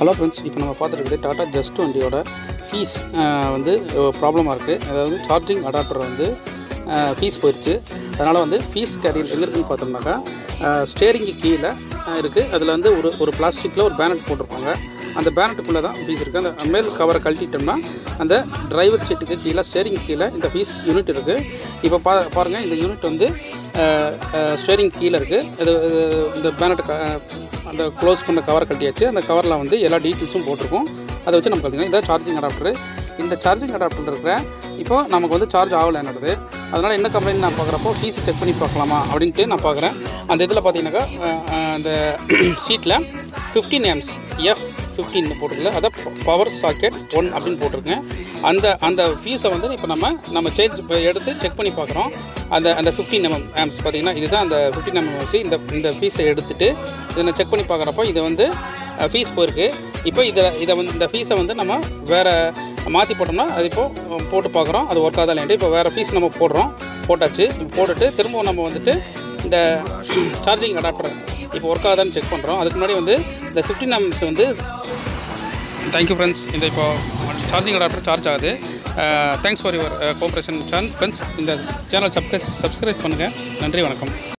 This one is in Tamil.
ஹலோ ஃப்ரெண்ட்ஸ் இப்போ நம்ம பார்த்துருக்குது டாடா ஜஸ்ட் வண்டியோட ஃபீஸ் வந்து ப்ராப்ளமாக இருக்குது அதாவது சார்ஜிங் அடாப்டர் வந்து ஃபீஸ் போயிடுச்சு அதனால் வந்து ஃபீஸ் கேரியர் எங்கே இருக்குன்னு பார்த்தோம்னாக்கா ஸ்டேரிங்கு கீழே இருக்குது அதில் வந்து ஒரு ஒரு பிளாஸ்டிக்கில் ஒரு பேனட் போட்டிருப்பாங்க அந்த பேனட்டுக்குள்ளே தான் ஃபீஸ் இருக்குது அந்த மேல் கவரை கழட்டிட்டோம்னா அந்த டிரைவர் சீட்டுக்கு கீழே ஸ்டேரிங் கீழே இந்த ஃபீஸ் யூனிட் இருக்குது இப்போ பா பாருங்கள் இந்த யூனிட் வந்து ஸ்டேரிங் கீழே இருக்குது இது இது இந்த பேனட்டு அந்த க்ளோஸ் பண்ண கவரை கட்டியாச்சு அந்த கவரில் வந்து எல்லா டீட்டெயில்ஸும் போட்டிருக்கோம் அதை வச்சு நம்ம கற்றுக்கலாம் இதான் சார்ஜிங் அடாப்டர் இந்த சார்ஜிங் அடாப்டர் இருக்கிற இப்போ நமக்கு வந்து சார்ஜ் ஆகலை என்னது அதனால் என்ன கம்ப்ளைண்ட் நான் பார்க்குறப்போ ஃபீஸை செக் பண்ணி பார்க்கலாமா அப்படின்ட்டு நான் பார்க்குறேன் அந்த இதில் பார்த்தீங்கன்னாக்கா அந்த சீட்டில் ஃபிஃப்டீன் எம்ஸ் எஃப் ஃபிஃப்டின் போட்டிருக்கல அதை பவர் சாக்கெட் ஒன் அப்படின்னு போட்டிருக்கேன் அந்த அந்த ஃபீஸை வந்து இப்போ நம்ம நம்ம சேஞ்ச் இப்போ எடுத்து செக் பண்ணி பார்க்குறோம் அந்த அந்த ஃபிஃப்டின் எம்எம் ஆம்ஸ் பார்த்தீங்கன்னா இதுதான் அந்த ஃபிஃப்டின் எம்எம் வச்சு இந்த இந்த ஃபீஸை எடுத்துட்டு இதை நான் செக் பண்ணி பார்க்குறப்போ இது வந்து ஃபீஸ் போயிருக்கு இப்போ இதில் இதை வந்து இந்த ஃபீஸை வந்து நம்ம வேறு மாற்றி போட்டோம்னா அது இப்போது போட்டு பார்க்குறோம் அது ஒர்க் ஆகதான் இப்போ வேறு ஃபீஸ் நம்ம போடுறோம் போட்டாச்சு இப்போ போட்டுட்டு திரும்பவும் நம்ம வந்துட்டு இந்த சார்ஜிங் அடாப்டர் இப்போ ஒர்க் ஆகுதான்னு செக் பண்ணுறோம் அதுக்கு முன்னாடி வந்து இந்த ஃபிஃப்டின் எம்ஸ் வந்து தேங்க்யூ ஃப்ரெண்ட்ஸ் இந்த இப்போ சார்ஜிங் அடாப்டர் சார்ஜ் ஆகுது thanks for your cooperation friends இந்த சேனல் சப்ஸ்கிரைப் சப்ஸ்கிரைப் பண்ணுங்கள் நன்றி வணக்கம்